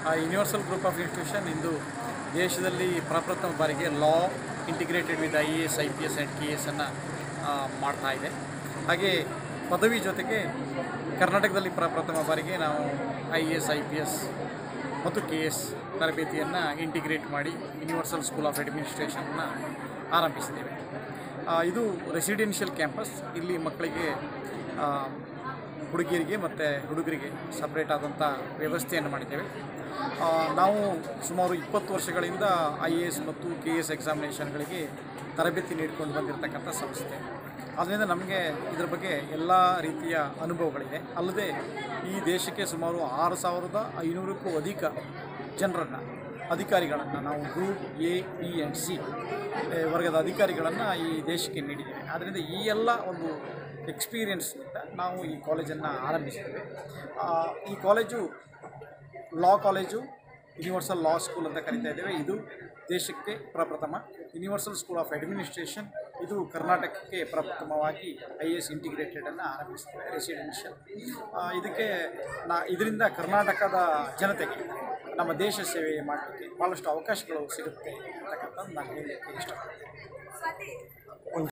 universal group of institution ಇಂದು ದೇಶದಲ್ಲಿ ಪ್ರಪ್ರಥಮ ಬಾರಿಗೆ law integrated with I A S I P S and K S ಅನ್ನು ಮಾಡ್ತಾ ಇದೆ ಹಾಗೆ ಪದವಿ ಜೊತೆಗೆ ಕರ್ನಾಟಕದಲ್ಲಿ ಪ್ರಪ್ರಥಮ ಬಾರಿಗೆ ನಾವು I A S I P S ಮತ್ತು ಕೆ ಎಸ್ ತರಬೇತಿಯನ್ನು ಇಂಟಿಗ್ರೇಟ್ ಮಾಡಿ ಯೂನಿವರ್ಸಲ್ ಸ್ಕೂಲ್ ಆಫ್ ಅಡ್ಮಿನಿಸ್ಟ್ರೇಷನ್ನ ಆರಂಭಿಸಿದ್ದೇವೆ ಆ, ಇದು ರೆಸಿಡೆನ್ಷಿಯಲ್ ಕ್ಯಾಂಪಸ್ ಇಲ್ಲಿ ಮಕ್ಕಳಿಗೆ ಆ, ಹುಡುಗಿಯರಿಗೆ ಮತ್ತು ಹುಡುಗರಿಗೆ ಸಪ್ರೇಟ್ ಆದಂಥ ವ್ಯವಸ್ಥೆಯನ್ನು ಮಾಡಿದ್ದೇವೆ ಆ, ನಾವು ಸುಮಾರು ಇಪ್ಪತ್ತು ವರ್ಷಗಳಿಂದ ಐ ಎ ಎಸ್ ಮತ್ತು ಕೆ ಎಸ್ ಎಕ್ಸಾಮಿನೇಷನ್ಗಳಿಗೆ ತರಬೇತಿ ನೀಡಿಕೊಂಡು ಬಂದಿರತಕ್ಕಂಥ ಸಂಸ್ಥೆ ಆದ್ದರಿಂದ ನಮಗೆ ಇದರ ಬಗ್ಗೆ ಎಲ್ಲ ರೀತಿಯ ಅನುಭವಗಳಿದೆ ಅಲ್ಲದೆ ಈ ದೇಶಕ್ಕೆ ಸುಮಾರು ಆರು ಸಾವಿರದ ಐನೂರಕ್ಕೂ ಅಧಿಕ ಜನರನ್ನು ಅಧಿಕಾರಿಗಳನ್ನು ನಾವು group A B and C ವರ್ಗದ ಅಧಿಕಾರಿಗಳನ್ನು ಈ ದೇಶಕ್ಕೆ ನೀಡಿದ್ದೇವೆ ಆದ್ದರಿಂದ ಈ ಎಲ್ಲ ಒಂದು ಎಕ್ಸ್ಪೀರಿಯನ್ಸ್ನಿಂದ ನಾವು ಈ ಕಾಲೇಜನ್ನು ಆರಂಭಿಸಿದ್ದೇವೆ ಆ, ಈ college law college universal law school ಅಂತ ಕರಿತಾ ಇದ್ದೇವೆ ಇದು ದೇಶಕ್ಕೆ ಪ್ರಪ್ರಥಮ ಯೂನಿವರ್ಸಲ್ ಸ್ಕೂಲ್ ಆಫ್ ಅಡ್ಮಿನಿಸ್ಟ್ರೇಷನ್ ಇದು ಕರ್ನಾಟಕಕ್ಕೆ ಪ್ರಪ್ರಥಮವಾಗಿ ಐ ಎಸ್ ಇಂಟಿಗ್ರೇಟೆಡನ್ನು ಆರಂಭಿಸ್ತೇವೆ ರೆಸಿಡೆನ್ಷಿಯಲ್ ಇದಕ್ಕೆ ನಾ ಇದರಿಂದ ಕರ್ನಾಟಕದ ಜನತೆಗೆ ನಮ್ಮ ದೇಶ ಸೇವೆ ಮಾಡಲಿಕ್ಕೆ ಭಾಳಷ್ಟು ಅವಕಾಶಗಳು ಸಿಗುತ್ತೆ ಅಂತಕ್ಕಂಥದ್ದು ನಾನು ಹೇಳಲಿಕ್ಕೆ ಇಷ್ಟಪಡ್ತೀನಿ